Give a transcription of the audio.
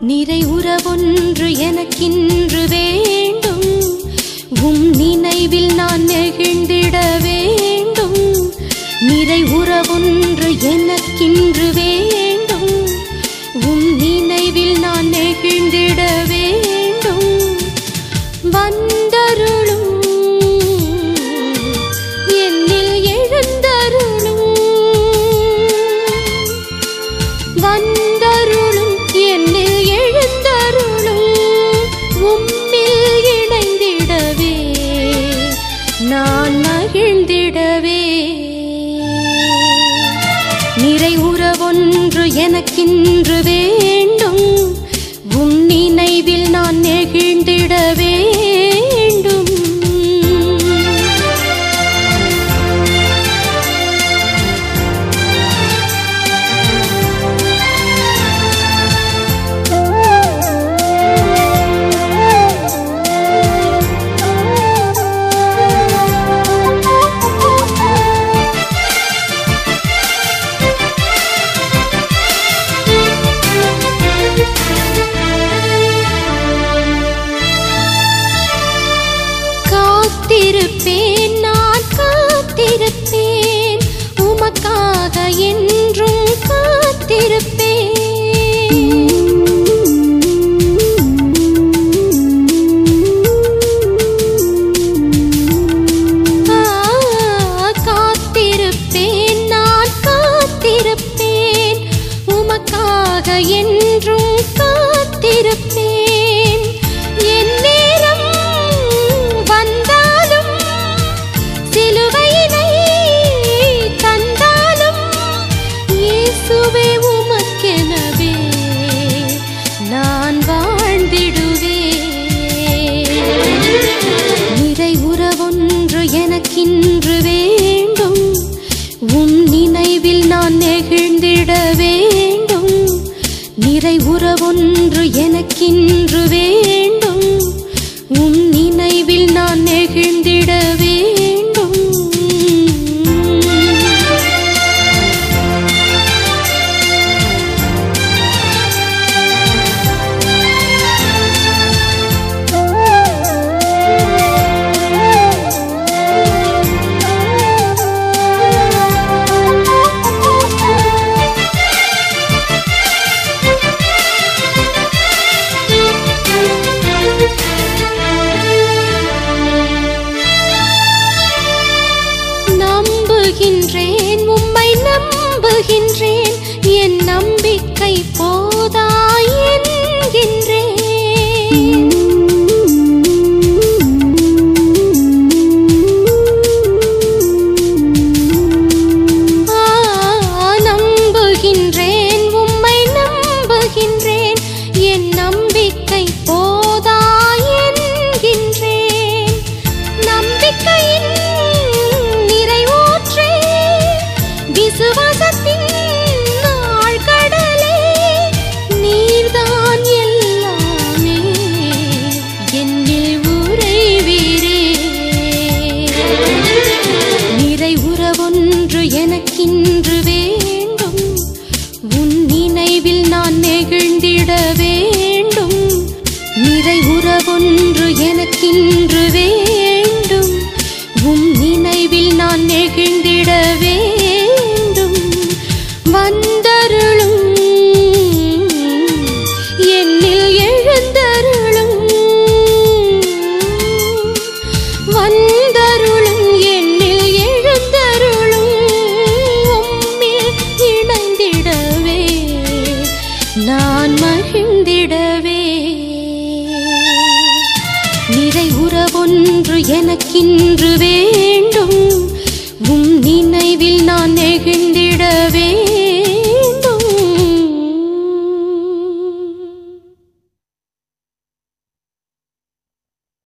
நிறை உறவொன்று எனக்கின்று வேண்டும் உம் நினைவில் நான் நெகிழ்ந்திட வேண்டும் நிறை உறவொன்று எனக்கின்று வேண்டும் உம் நினைவில் நான் நெகிழ்ந்திட வேண்டும் வந்தருளும் என்னில் எழுந்தருளும் வந்தருளும் என்னில் எழுந்தருளும் உம்மில் இணைந்திடவே நான் மகிழ்ந்திடவே நிறை உறவொன்று எனக்கின்று வேண்டும் உம் நினைவில் நான் நெகிழ்ந்திட வேண்டும் காத்திருப்பேன் நான் காத்திருப்பேன் உமக்காக என்றும் காத்திருப்பேன் ஆ, காத்திருப்பேன் நான் காத்திருப்பேன் உமக்காக என்றும் காத்திருப்பேன் என் நேரம் வந்தாலும் சிலுவையினை தந்தாலும் இயேசுவே உமக்கெனவே நான் வாழ்ந்திடுவேன் நிறை உறவொன்று எனக்கின்று வேண்டும் உம் நினைவில் நான் நெகிழ்ந்திட வேண்டும் நிறை உறவொன்று எனக்கின்று வேண்டும் உம் நினைவில் நான் நெகிழ்ந்திட வேண்டும் நம்புகின்றேன் உம்மை நம்புகின்றேன் என் நம்பிக்கை போதாய் என்கின்றேன் ஆ, நம்புகின்றேன் உம்மை நம்புகின்றேன் என் நம்பிக்கை போதாய் என்கின்றேன் நம்பிக்கையின் நிறைவூற்றே விசுவாசத்தின் ஆழ்கடலே நீர்தான் எல்லாமே என்னில் உறைவீரே நிறை உறவொன்று எனக்கின்று வேண்டும் உன் நினைவில் நான் நெகிழ்ந்திட வேண்டும் நிறை உறவொன்று எனக்கின்று வேண்டும் உம் நினைவில் நான் நெகிழ்ந்திட வேண்டும் வந்தருளும் என்னில் எழுந்தருளும் வந்தருளும் என்னில் எழுந்தருளும் உம்மில் இணைந்திடவே நான் மகிழ்ந்திடவே நிறை உறவொன்று எனக்கின்று